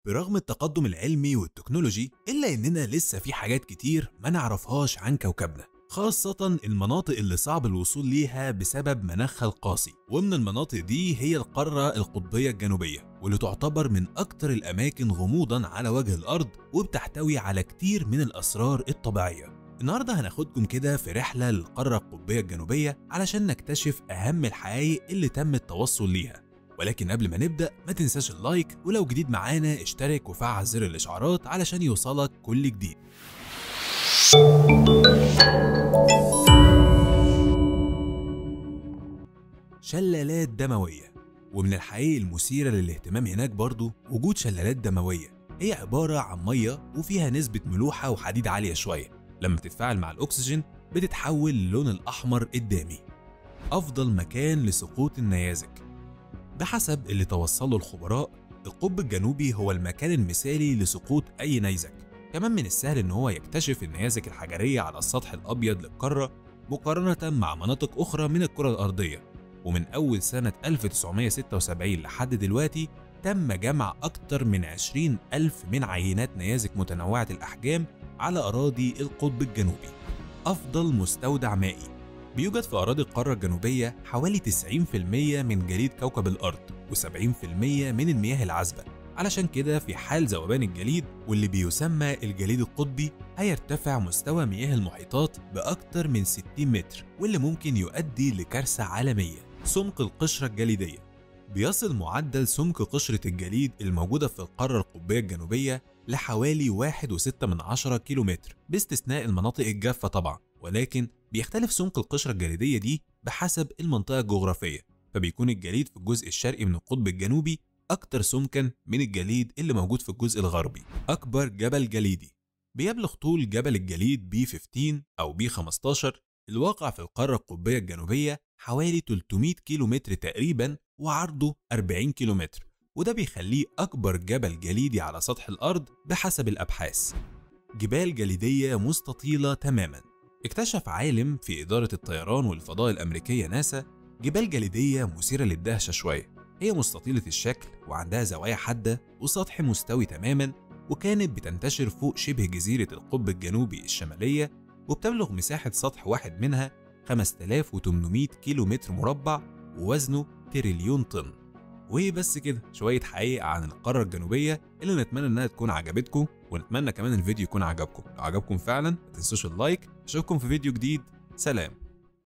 برغم التقدم العلمي والتكنولوجي إلا إننا لسه في حاجات كتير ما نعرفهاش عن كوكبنا خاصة المناطق اللي صعب الوصول ليها بسبب مناخها القاسي ومن المناطق دي هي القارة القطبية الجنوبية واللي تعتبر من أكتر الأماكن غموضا على وجه الأرض وبتحتوي على كتير من الأسرار الطبيعية النهاردة هناخدكم كده في رحلة للقارة القطبية الجنوبية علشان نكتشف أهم الحقائق اللي تم التوصل ليها ولكن قبل ما نبدأ ما تنساش اللايك ولو جديد معانا اشترك وفعل زر الإشعارات علشان يوصلك كل جديد شلالات دموية ومن الحقائق المثيرة للاهتمام هناك برضو وجود شلالات دموية هي عبارة عن مية وفيها نسبة ملوحة وحديد عالية شوية لما تتفاعل مع الأكسجين بتتحول للون الأحمر الدامي أفضل مكان لسقوط النيازك بحسب اللي توصله الخبراء القطب الجنوبي هو المكان المثالي لسقوط أي نيزك كمان من السهل إن هو يكتشف النيازك الحجرية على السطح الأبيض للقارة مقارنة مع مناطق أخرى من الكرة الأرضية ومن أول سنة 1976 لحد دلوقتي تم جمع أكتر من 20 ألف من عينات نيازك متنوعة الأحجام على أراضي القطب الجنوبي أفضل مستودع مائي بيوجد في أراضي القارة الجنوبية حوالي 90% من جليد كوكب الأرض و70% من المياه العذبة علشان كده في حال ذوبان الجليد واللي بيسمى الجليد القطبي هيرتفع مستوى مياه المحيطات بأكتر من 60 متر واللي ممكن يؤدي لكارثة عالمية سمك القشرة الجليدية بيصل معدل سمك قشرة الجليد الموجودة في القارة القطبية الجنوبية لحوالي 1.6 من عشرة كيلومتر باستثناء المناطق الجافة طبعا ولكن بيختلف سمك القشرة الجليدية دي بحسب المنطقة الجغرافية فبيكون الجليد في الجزء الشرقي من القطب الجنوبي أكتر سمكا من الجليد اللي موجود في الجزء الغربي أكبر جبل جليدي بيبلغ طول جبل الجليد بي 15 أو بي 15 الواقع في القارة القطبية الجنوبية حوالي 300 كيلومتر تقريبا وعرضه 40 كيلومتر وده بيخليه أكبر جبل جليدي على سطح الأرض بحسب الأبحاث جبال جليدية مستطيلة تماما اكتشف عالم في إدارة الطيران والفضاء الأمريكية ناسا جبال جليدية مثيرة للدهشة شوية هي مستطيلة الشكل وعندها زوايا حادة وسطح مستوي تماما وكانت بتنتشر فوق شبه جزيرة القطب الجنوبي الشمالية وبتبلغ مساحة سطح واحد منها 5800 كيلو متر مربع ووزنه تريليون طن وبس كده شوية حقيقة عن القارة الجنوبية اللي نتمنى انها تكون عجبتكم ونتمنى كمان الفيديو يكون عجبكم لو عجبكم فعلا ما تنسوش اللايك اشوفكم في فيديو جديد سلام